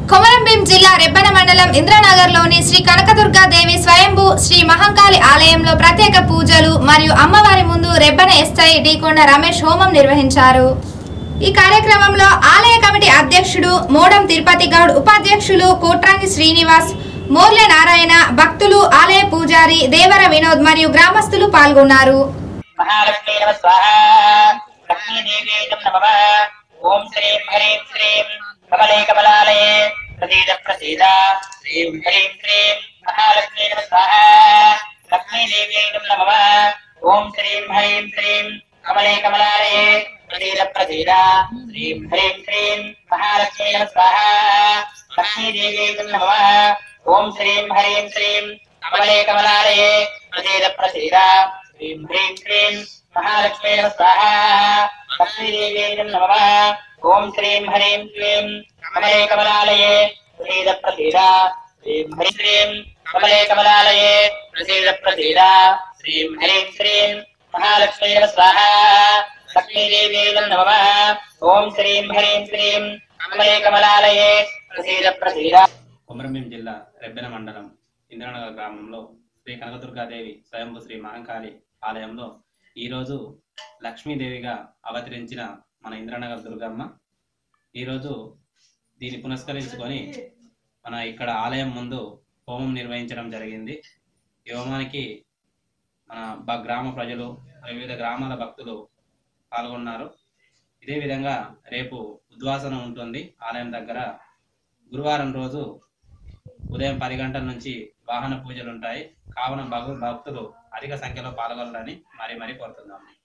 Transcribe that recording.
కొమరంభీం జిల్లా రెబ్బన మండలం ఇంద్రనగర్లోని శ్రీ కనకదుర్గా దేవి స్వయంభూ శ్రీ మహంకాళి ఆలయంలో ప్రత్యేక పూజలు మరియు అమ్మవారి ముందు రెబ్బన ఎస్ఐ డీకొండ రమేష్ హోమం నిర్వహించారు ఈ కార్యక్రమంలో ఆలయ కమిటీ అధ్యక్షుడు మోడం తిరుపతి గౌడ్ ఉపాధ్యక్షులు కోట్రంగి శ్రీనివాస్ మోర్లె నారాయణ భక్తులు ఆలయ పూజారి దేవర వినోద్ మరియు గ్రామస్తులు పాల్గొన్నారు మహాలక్ష్మీ నమ స్వాహ లక్ష్మీదేవీ నమ ఓం శ్రీం హ్రీం శ్రీం కమలే కమలాలయే ప్రసీద ప్రసీద శ్రీం హ్రీం శ్రీం మహాలక్ష్మీ నమ స్వాహ లక్ష్మీదేవీ నమ ఓం శ్రీం హ్రీం శ్రీం కమలే కమలాలయే ప్రసీద ప్రసీద శ్రీం హ్రీం శ్రీం మహాలక్ష్మీ నమ స్వాహ లక్ష్మీదేవీ నమ ఓం శ్రీం హ్రీం శ్రీం కమలే కమలాలయే ప్రసీద ప్రసీద శ్రీం హ్రీం శ్రీం మహాలక్ష్మీ నమ స్వాహ లక్ష్మీదేవీ నమ ఓం శ్రీం హ్రీం శ్రీం కమలే కమలాలయే ప్రసీద ప్రసీద శ్రీం హ్రీం శ్రీం కమలే కమలాలయే ప్రసీద ప్రసీద శ్రీం హ్రీం శ్రీం మహాలక్ష్మీ నమ స్వాహ లక్ష్మీదేవీ నమ ఓం శ్రీం హ్రీం శ్రీం కమలే కమలాలయే ప్రసీద ప్రసీద కొమరంభీం జిల్లా రెబ్బెన మండలం ఇంద్రనగర్ గ్రామంలో శ్రీ కనకదుర్గాదేవి స్వయంభూ శ్రీ మహంకాళి ఆలయంలో ఈరోజు లక్ష్మీదేవిగా అవతరించిన మన ఇంద్రనగర్ దుర్గమ్మ ఈరోజు దీన్ని పునస్కరించుకొని మన ఇక్కడ ఆలయం ముందు హోమం నిర్వహించడం జరిగింది ఈ హోమానికి మన బ- గ్రామ ప్రజలు వివిధ గ్రామాల భక్తులు పాల్గొన్నారు ఇదే విధంగా రేపు ఉద్వాసన ఉంటుంది ఆలయం దగ్గర గురువారం రోజు ఉదయం పది గంటల నుంచి వాహన పూజలు ఉంటాయి కావున భగ- భక్తులు అధిక సంఖ్యలో పాల్గొనాలని మరీ మరీ కోరుతున్నాము